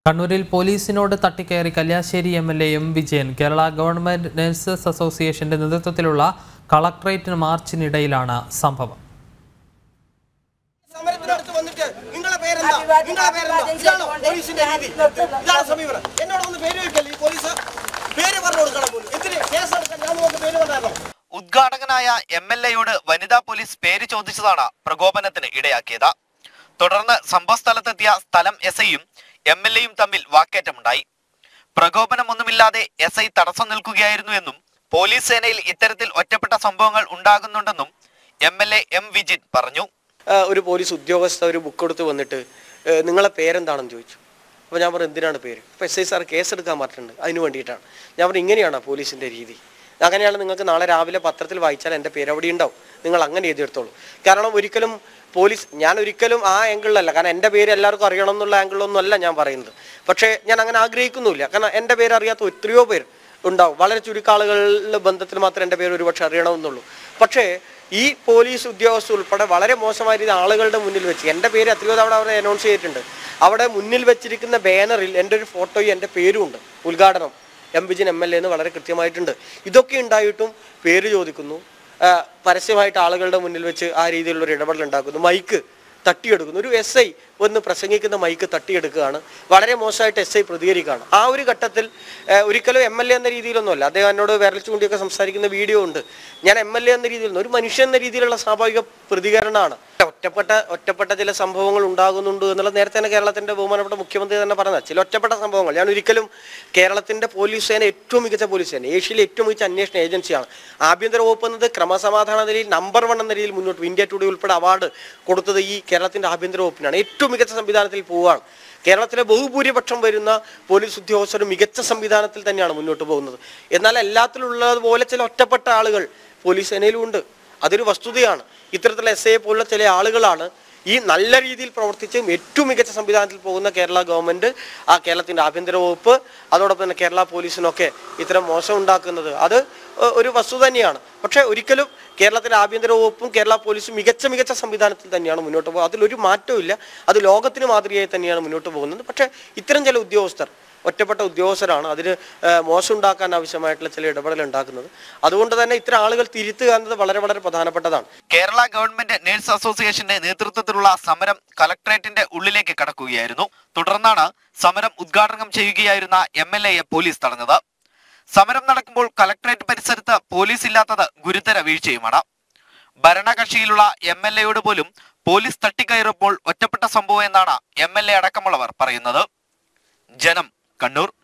കണ്ണൂരിൽ പോലീസിനോട് തട്ടിക്കയറി Kalliasseri M L എയും വിജയൻ കേരള ഗവൺമെന്റ് നഴ്സസ് അസോസിയേഷന്റെ നേതൃത്വത്തിലുള്ള കളക്ട്രേറ്റ് മാർച്ചിനിടയിലാണ് സംഭവം സമരത്തിനടുത്ത് വന്നിട്ട് നിങ്ങളെ പേരെന്താ നിങ്ങളെ പേരെന്താ ഇതാണോ പോലീസിന്റെ രീതി ഇതാണ് സമീപനം എന്നോടൊന്ന് പേര് വെക്കല്ലേ ഈ പോലീസ് പേര് പറഞ്ഞു കൊടുക്കണം പോലും എന്തിന് കേസ് എടുക്കാൻ ഞാൻ നമുക്ക് പേര് പറഞ്ഞോ ഉദ്ഘാടകനായ എം എൽ എയോട് വനിതാ പോലീസ് പേര് ചോദിച്ചതാണ് പ്രകോപനത്തിന് ഇടയാക്കിയത് തുടർന്ന് സംഭവസ്ഥലത്തെത്തിയ സ്ഥലം എസ് ഐയും എം എൽ എയും തമ്മിൽ വാക്കേറ്റമുണ്ടായി പ്രകോപനമൊന്നുമില്ലാതെ എസ് ഐ തടസ്സം നിൽക്കുകയായിരുന്നു എന്നും പോലീസ് സേനയിൽ ഇത്തരത്തിൽ ഒറ്റപ്പെട്ട സംഭവങ്ങൾ ഉണ്ടാകുന്നുണ്ടെന്നും M L A M Vijin പറഞ്ഞു ഒരു പോലീസ് ഉദ്യോഗസ്ഥ ഒരു ബുക്ക് എടുത്ത് വന്നിട്ട് ഏഹ്, നിങ്ങളെ പേരെന്താണെന്ന് ചോദിച്ചു അപ്പോൾ ഞാൻ പറഞ്ഞു എന്തിനാണ് പേര് അപ്പോൾ എസ് ഐ സാർ കേസ് എടുക്കാൻ പറഞ്ഞിട്ടുണ്ട് അതിന് വേണ്ടിയിട്ടാണ് ഞാൻ പറഞ്ഞു ഇങ്ങനെയാണ് പോലീസിൻ്റെ രീതി അങ്ങനെയാണ് നിങ്ങൾക്ക് നാളെ രാവിലെ പത്രത്തിൽ വായിച്ചാൽ എൻ്റെ പേര് അവിടെ ഉണ്ടാവും നിങ്ങൾ അങ്ങനെ എഴുതിയെടുത്തോളൂ കാരണം ഒരിക്കലും പോലീസ് ഞാൻ ഒരിക്കലും ആ ആംഗിളിലല്ല കാരണം എൻ്റെ പേര് എല്ലാവർക്കും അറിയണം എന്നുള്ള ആംഗിളൊന്നും അല്ല ഞാൻ പറയുന്നത് പക്ഷേ ഞാൻ അങ്ങനെ ആഗ്രഹിക്കുന്നുമില്ല കാരണം എൻ്റെ പേര് അറിയാത്ത എത്രയോ പേര് ഉണ്ടാവും വളരെ ചുരുക്കം ആളുകളുടെ ബന്ധത്തിൽ മാത്രമേ എൻ്റെ പേര് ഒരുപക്ഷെ അറിയണമെന്നുള്ളൂ പക്ഷേ ഈ പോലീസ് ഉദ്യോഗസ്ഥർ ഉൾപ്പെടെ വളരെ മോശമായ രീതി ആളുകളുടെ മുന്നിൽ വെച്ച് എൻ്റെ പേര് എത്രയോ തവണ അവിടെ അനൗൺസ് ചെയ്തിട്ടുണ്ട് അവിടെ മുന്നിൽ വെച്ചിരിക്കുന്ന ബാനറിൽ എൻ്റെ ഒരു ഫോട്ടോയും എൻ്റെ പേരും ഉണ്ട് ഉദ്ഘാടനം എം വിജിൻ എം എൽ എന്ന് വളരെ കൃത്യമായിട്ടുണ്ട് ഇതൊക്കെ ഉണ്ടായിട്ടും പേര് ചോദിക്കുന്നു ആ, പരസ്യമായിട്ട് ആളുകളുടെ മുന്നിൽ വെച്ച് ആ രീതിയിലുള്ള ഒരു ഇടപെടൽ ഉണ്ടാക്കുന്നു മൈക്ക് തട്ടിയെടുക്കുന്നു ഒരു എസ് ഐ ഒന്ന് പ്രസംഗിക്കുന്ന മൈക്ക് തട്ടിയെടുക്കുകയാണ് വളരെ മോശമായിട്ട് എസ് ഐ പ്രതികരിക്കുകയാണ് ആ ഒരു ഘട്ടത്തിൽ ഏഹ്, ഒരിക്കലും എം എൽ എ എന്ന രീതിയിലൊന്നുമല്ല അദ്ദേഹം എന്നോട് വിരൽ ചൂണ്ടിയൊക്കെ സംസാരിക്കുന്ന വീഡിയോ ഉണ്ട് ഞാൻ എം എൽ എ എന്ന രീതിയിൽ ഒരു മനുഷ്യൻ എന്ന രീതിയിലുള്ള സ്വാഭാവിക പ്രതികരണമാണ് ഒറ്റപ്പെട്ട ഒറ്റപ്പെട്ട ചില സംഭവങ്ങൾ ഉണ്ടാകുന്നുണ്ട് എന്നുള്ളത് നേരത്തെ തന്നെ കേരളത്തിന്റെ ബഹുമാനപ്പെട്ട മുഖ്യമന്ത്രി തന്നെ പറഞ്ഞ ചില ഒറ്റപ്പെട്ട സംഭവങ്ങൾ ഞാൻ ഒരിക്കലും കേരളത്തിന്റെ പോലീസ് സേന ഏറ്റവും മികച്ച പോലീസ് സേന ഏഷ്യയിലെ ഏറ്റവും മികച്ച അന്വേഷണ ഏജൻസിയാണ് ആഭ്യന്തര വകുപ്പ് എന്നത് ക്രമസമാധാന നിലയിൽ നമ്പർ വൺ എന്ന രീതിയിൽ മുന്നോട്ട് ഇന്ത്യ ടുഡേ ഉൾപ്പെടെ അവാർഡ് കൊടുത്തത് ഈ കേരളത്തിന്റെ ആഭ്യന്തര വകുപ്പിനാണ് ഏറ്റവും മികച്ച സംവിധാനത്തിൽ പോവുകയാണ് കേരളത്തിലെ ബഹുഭൂരിപക്ഷം വരുന്ന പോലീസ് ഉദ്യോഗസ്ഥരും മികച്ച സംവിധാനത്തിൽ തന്നെയാണ് മുന്നോട്ട് പോകുന്നത് എന്നാൽ എല്ലാത്തിലുള്ളതുപോലെ ചില ഒറ്റപ്പെട്ട ആളുകൾ പോലീസ് സേനയിലും ഉണ്ട് അതൊരു വസ്തുതയാണ് ഇത്തരത്തിലുള്ള എസ് ഐ പോലുള്ള ചില ആളുകളാണ് ഈ നല്ല രീതിയിൽ പ്രവർത്തിച്ച് ഏറ്റവും മികച്ച സംവിധാനത്തിൽ പോകുന്ന കേരള ഗവൺമെന്റ് ആ കേരളത്തിന്റെ ആഭ്യന്തര വകുപ്പ് അതോടൊപ്പം തന്നെ കേരള പോലീസിനൊക്കെ ഇത്തരം മോശം ഉണ്ടാക്കുന്നത് അത് ഏഹ്, ഒരു വസ്തുത തന്നെയാണ് പക്ഷേ ഒരിക്കലും കേരളത്തിലെ ആഭ്യന്തര വകുപ്പും കേരള പോലീസും മികച്ച മികച്ച സംവിധാനത്തിൽ തന്നെയാണ് മുന്നോട്ട് പോകുന്നത് അതിലൊരു മാറ്റവും ഇല്ല അത് ലോകത്തിന് മാതൃകയായി തന്നെയാണ് മുന്നോട്ട് പോകുന്നത് പക്ഷേ ഇത്തരം ചില ഉദ്യോഗസ്ഥർ ഒറ്റപ്പെട്ട ഉദ്യോഗസ്ഥരാണ് അതിന് ഏഹ്, മോശം ഉണ്ടാക്കാൻ ആവശ്യമായിട്ടുള്ള ചില ഇടപെടൽ ഉണ്ടാക്കുന്നത് അതുകൊണ്ട് തന്നെ ഇത്തരം ആളുകൾ തിരുത്തുക എന്നത് വളരെ വളരെ പ്രധാനപ്പെട്ടതാണ് കേരള ഗവൺമെന്റ് നഴ്സ് അസോസിയേഷന്റെ നേതൃത്വത്തിലുള്ള സമരം കലക്ട്രേറ്റിന്റെ ഉള്ളിലേക്ക് കടക്കുകയായിരുന്നു തുടർന്നാണ് സമരം ഉദ്ഘാടനം ചെയ്യുകയായിരുന്ന എം എൽ എയെ പോലീസ് തടഞ്ഞത് സമരം നടക്കുമ്പോൾ കലക്ട്രേറ്റ് പരിസരത്ത് പോലീസ് ഇല്ലാത്തത് ഗുരുതര വീഴ്ചയുമാണ് ഭരണകക്ഷിയിലുള്ള എം എൽ എയോട് പോലും പോലീസ് തട്ടിക്കയറുമ്പോൾ ഒറ്റപ്പെട്ട സംഭവം എന്നാണ് എം എൽ എ അടക്കമുള്ളവർ പറയുന്നത് ജനം കണ്ണൂർ